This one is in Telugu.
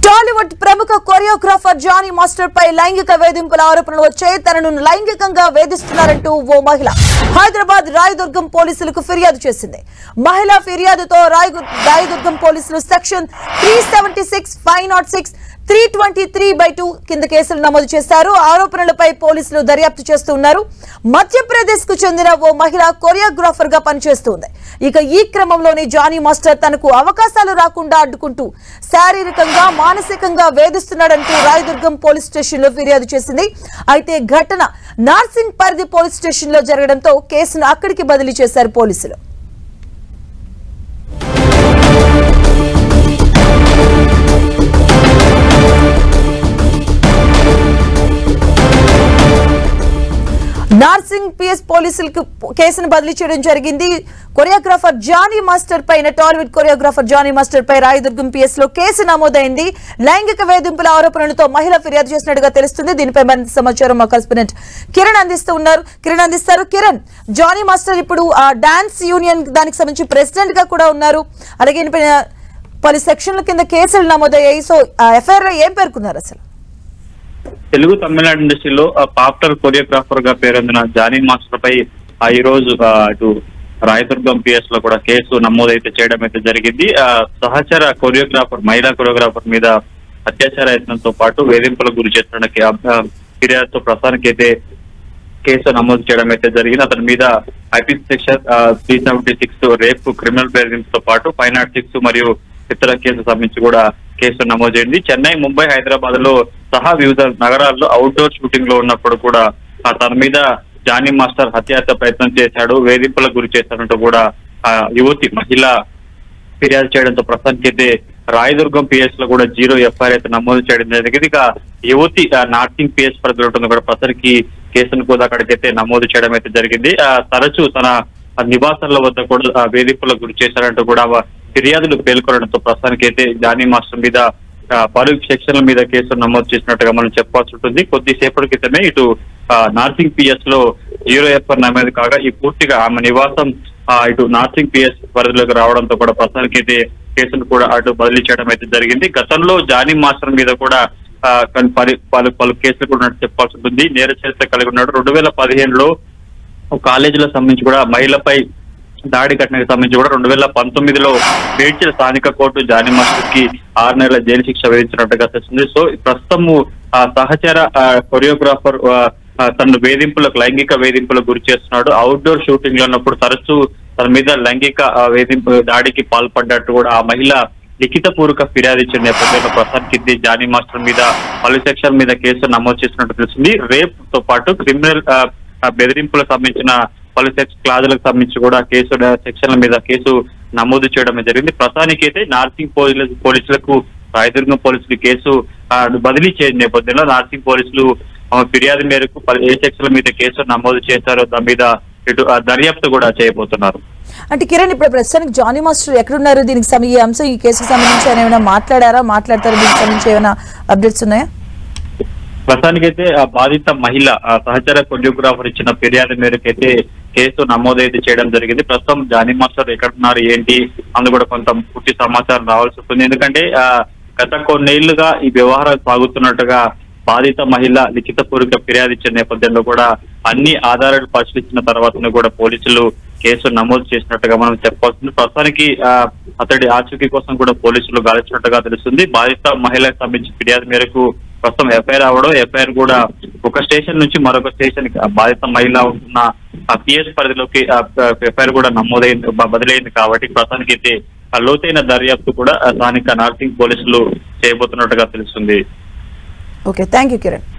టాలీవుడ్ ప్రముఖ కొరియోగ్రాఫర్ జానీ మాస్టర్ పై లైంగిక వేధింపుల ఆరోపణలు వచ్చాయి తనను లైంగికంగా వేధిస్తున్నారంటూ ఓ మహిళ హైదరాబాద్ రాయదుర్గం పోలీసులకు ఫిర్యాదు చేసింది మహిళ ఫిర్యాదుతో రాయగు- రాయదుర్గం పోలీసులు section three seventy six five nought six three twenty three by two కింద కేసులు నమోదు చేశారు ఆరోపణలపై పోలీసులు దర్యాప్తు చేస్తున్నారు మధ్యప్రదేశ్ కు చెందిన ఓ మహిళ కొరియోగ్రాఫర్ గా పనిచేస్తుంది ఇక ఈ క్రమంలోనే జానీ మాస్టర్ తనకు అవకాశాలు రాకుండా అడ్డుకుంటూ శారీరకంగా మానసికంగా వేధిస్తున్నాడంటూ రాయదుర్గం పోలీస్ స్టేషన్ లో ఫిర్యాదు చేసింది అయితే ఘటన నార్సింగ్ పరిధి పోలీస్ స్టేషన్ లో జరగడంతో కేసును అక్కడికి బదిలీ చేశారు పోలీసులు నార్సింగ్ పిఎస్ పోలీసులకు కేసును బదిలీ చేయడం జరిగింది కొరియోగ్రాఫర్ జానీ మాస్టర్ పైన టాలీవుడ్ కొరియోగ్రాఫర్ జానీ మాస్టర్ పై రాయదుర్గం పిఎస్ లో కేసు నమోదైంది లైంగిక వేధింపుల ఆరోపణలతో మహిళ ఫిర్యాదు చేసినట్టుగా తెలుస్తుంది దీనిపై మరింత సమాచారం మా కరెస్పాండెంట్ కిరణ్ అందిస్తూ ఉన్నారు కిరణ్ అందిస్తారు కిరణ్ జానీ మాస్టర్ ఇప్పుడు ఆ డాన్స్ యూనియన్ దానికి సంబంధించి ప్రెసిడెంట్ గా కూడా ఉన్నారు అలాగే ఈయనపైన పలు సెక్షన్ల కింద కేసులు నమోదయ్యాయి సో ఎఫ్ఐఆర్ లో ఏం పేర్కొన్నారు అసలు తెలుగు తమిళనాడు ఇండస్ట్రీలో ఆ, పాపులర్ కొరియోగ్రాఫర్ గా పేరొందిన జానీ మాస్టర్ పై ఆ, ఈ రోజు ఆ, ఇటు రాయదుర్గం పిఎస్ లో కూడా కేసు నమోదైతే చేయడం అయితే జరిగింది ఆ, సహచర కొరియోగ్రాఫర్ మహిళా కొరియోగ్రాఫర్ మీద అత్యాచార యత్నంతో పాటు వేధింపులకు గురి చేస్తున్న ఫిర్యాదుతో ప్రస్తుతానికి అయితే కేసు నమోదు చేయడం అయితే జరిగింది అతని మీద IP section three seventy six rape criminal బెదిరింపుతో పాటు ఫైవ్ నాట్ సిక్స్ మరియు ఇతర కేసు సంబంధించి కూడా కేసు నమోదు చేయండి చెన్నై ముంబై హైదరాబాద్ లో సహా వివిధ నగరాల్లో అవుట్డోర్ షూటింగ్ లో ఉన్నప్పుడు కూడా ఆ తన మీద జానీ మాస్టర్ హత్యాహత్య ప్రయత్నం చేశాడు వేధింపులకు గురి చేశాడంటూ కూడా ఆ యువతి మహిళ ఫిర్యాదు చేయడంతో ప్రస్తుతానికి అయితే రాయదుర్గం పిఎస్ లో కూడా జీరో ఎఫ్ఐఆర్ అయితే నమోదు చేయడం జరిగింది ఇక యువతి ఆ, నార్సింగ్ పిఎస్ పరిధిలో ఉంటుంది కూడా ప్రస్తుతానికి కేసును కూడా అక్కడికైతే నమోదు చేయడం అయితే జరిగింది ఆ, తరచూ తన ఆ నివాసాల వద్ద కూడా ఆ, వేధింపులకు గురి చేశారంటూ కూడా వ- ఫిర్యాదులు పేర్కొనడంతో ప్రస్తుతానికి అయితే జానీ మాస్టర్ మీద ఆ, పలు సెక్షన్ల మీద కేసులు నమోదు చేసినట్టుగా మనం చెప్పాల్సి ఉంటుంది కొద్దిసేపటి క్రితమే ఇటు ఆ, నార్సింగ్ పిఎస్ లో జీరో ఎఫ్ఐఆర్ నమోదు కాగా ఈ పూర్తిగా ఆమె నివాసం ఆ, ఇటు నార్సింగ్ పిఎస్ పరిధిలోకి రావడంతో కూడా ప్రస్తుతానికి అయితే కేసును కూడా అటు బదిలీ చేయడం అయితే జరిగింది గతంలో జానీ మాస్టర్ మీద కూడా ఆ, కొన్ని పలు పలు పలు కేసులు కూడా ఉన్నట్టు చెప్పాల్సి ఉంటుంది నేర చరిత్ర కలిగి ఉన్నాడు రెండు వేల పదిహేనులో ఒక కాలేజీలో సంబంధించి కూడా మహిళపై దాడి ఘటనకు సంబంధించి కూడా రెండు వేల పంతొమ్మిదిలో మేడ్చల్ స్థానిక కోర్టు జానీ మాస్టర్ కి ఆరు నెలల జైలు శిక్ష విధించినట్టుగా తెలుస్తుంది సో ప్రస్తుతము ఆ సహచర ఆ, కొరియోగ్రాఫర్ ఆ, ఆ, తనను వేధింపులకు లైంగిక వేధింపులకు గురి చేస్తున్నాడు అవుట్డోర్ షూటింగ్ లో ఉన్నప్పుడు తరచూ తన మీద లైంగిక ఆ, వేధింపు దాడికి పాల్పడ్డట్టు కూడా ఆ మహిళ లిఖిత పూర్వక ఫిర్యాదు ఇచ్చిన నేపథ్యంలో ప్రసాద్ కిద్ది జానీ మాస్టర్ మీద పలు సెక్షన్ మీద కేసు నమోదు చేసినట్టు తెలిసింది రేప్ తో పాటు క్రిమినల్ ఆ, ఆ బెదిరింపులకు సంబంధించిన పలు సెక్స్ క్లాజులకు సంబంధించి కూడా కేసు సెక్షన్ల మీద కేసు నమోదు చేయడం జరిగింది ప్రస్తుతానికి అయితే నార్సింగ్ పోలీసు పోలీసులకు రాయదుర్గం పోలీసులు కేసు ఆ, బదిలీ చేయని నేపథ్యంలో నార్సింగ్ పోలీసులు ఆ, ఫిర్యాదు మేరకు పలు ఏ సెక్షన్ల మీద కేసు నమోదు చేశారో దాని మీద ఇటు ఆ, దర్యాప్తు కూడా చేయబోతున్నారు అంటే కిరణ్ ఇప్పుడు ప్రస్తుతానికి జానీ మాస్టర్ ఎక్కడున్నారు దీనికి సంబంధించి ఈ అంశం ఈ కేసుకు సంబంధించి ఆయన ఏమైనా మాట్లాడారా మాట్లాడతారా దీనికి సంబంధించి ఏమైనా అప్డేట్స్ ఉన్నాయా ప్రస్తుతానికైతే ఆ బాధిత మహిళ ఆ సహచర కొరియోగ్రాఫర్ ఇచ్చిన ఫిర్యాదు మేరకు అయితే కేసు నమోదైతే చేయడం జరిగింది ప్రస్తుతం జానీ మాస్టర్ ఎక్కడున్నారు ఏంటి అందు కూడా కొంత పూర్తి సమాచారం రావాల్సి ఉంటుంది ఎందుకంటే ఆ గత కొన్నేళ్లుగా ఈ వ్యవహారం సాగుతున్నట్టుగా బాధిత మహిళ లిఖిత పూర్వక ఫిర్యాదు ఇచ్చిన నేపథ్యంలో కూడా అన్ని ఆధారాలు పరిశీలించిన తర్వాతనే కూడా పోలీసులు కేసు నమోదు చేసినట్టుగా మనం చెప్పాల్సింది ప్రస్తుతానికి ఆ, అతడి ఆచూకీ కోసం కూడా పోలీసులు గాలించినట్టుగా తెలుస్తుంది బాధిత మహిళకు సంబంధించి ఫిర్యాదు మేరకు ప్రస్తుతం ఎఫ్ఐఆర్ అవడం ఎఫ్ఐఆర్ కూడా ఒక స్టేషన్ నుంచి మరొక స్టేషన్ కి ఆ బాధిత మహిళ ఉంటున్న ఆ పిఎస్ పరిధిలోకి ఎఫ్ఐఆర్ కూడా నమోదైంది బ- బదిలైంది కాబట్టి ప్రస్తుతానికి అయితే ఆ లోతైన దర్యాప్తు కూడా ఆ స్థానిక నార్సింగ్ పోలీసులు చేయబోతున్నట్టుగా తెలుస్తుంది ఓకే థ్యాంక్ యూ కిరణ్